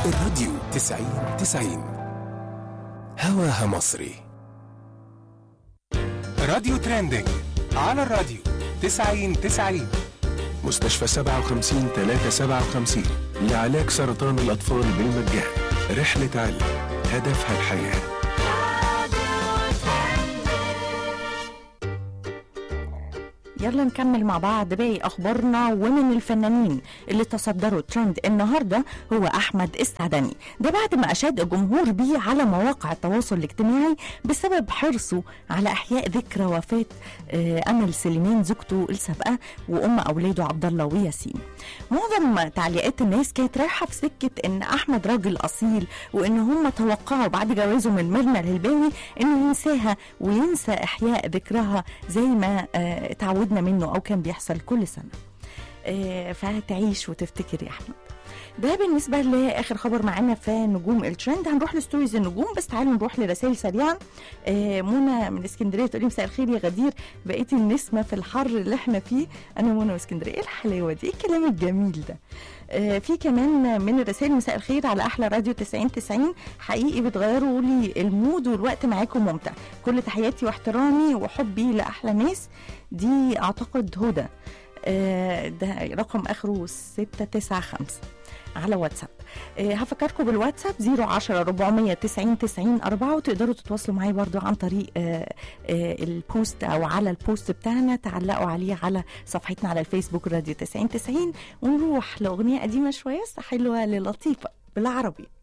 الراديو تسعين تسعين هواها مصري راديو ترندنج على الراديو تسعين تسعين مستشفى سبعة وخمسين تلاتة سبعة وخمسين لعلاج سرطان الأطفال بالمجان رحلة علم هدفها الحياه يلا نكمل مع بعض باقي اخبارنا ومن الفنانين اللي تصدروا ترند النهارده هو احمد السعدني ده بعد ما اشاد الجمهور بيه على مواقع التواصل الاجتماعي بسبب حرصه على احياء ذكرى وفاه آه، امل سليمان زوجته السابقه وام اولاده عبد الله وياسين معظم تعليقات الناس كانت رايحه في سكه ان احمد راجل اصيل وان هم توقعوا بعد جوازه من ميرنا الهلباوي انه ينساها وينسى احياء ذكرها زي ما آه، اتعودنا منه او كان بيحصل كل سنه آه، فهتعيش وتفتكر يا احمد ده بالنسبه لاخر خبر معانا في نجوم الترند هنروح لستوريز النجوم بس تعالوا نروح لرسائل سريعا آه، منى من اسكندريه تقولي مساء الخير يا غدير بقيتي النسمه في الحر اللي احنا فيه انا منى من اسكندريه ايه الحلاوه دي ايه الكلام الجميل ده آه، في كمان من الرسائل مساء الخير على احلى راديو 90 90 حقيقي بتغيروا لي المود والوقت معاكم ممتع كل تحياتي واحترامي وحبي لاحلى ناس دي اعتقد هدى آه، ده رقم اخره 695 على واتساب آه، هفكركم بالواتساب 010 490 90 4 وتقدروا تتواصلوا معايا برضو عن طريق آه، آه، البوست او على البوست بتاعنا تعلقوا عليه على صفحتنا على الفيسبوك راديو 90 90 ونروح لاغنيه قديمه شويه بس حلوه للطيفه بالعربي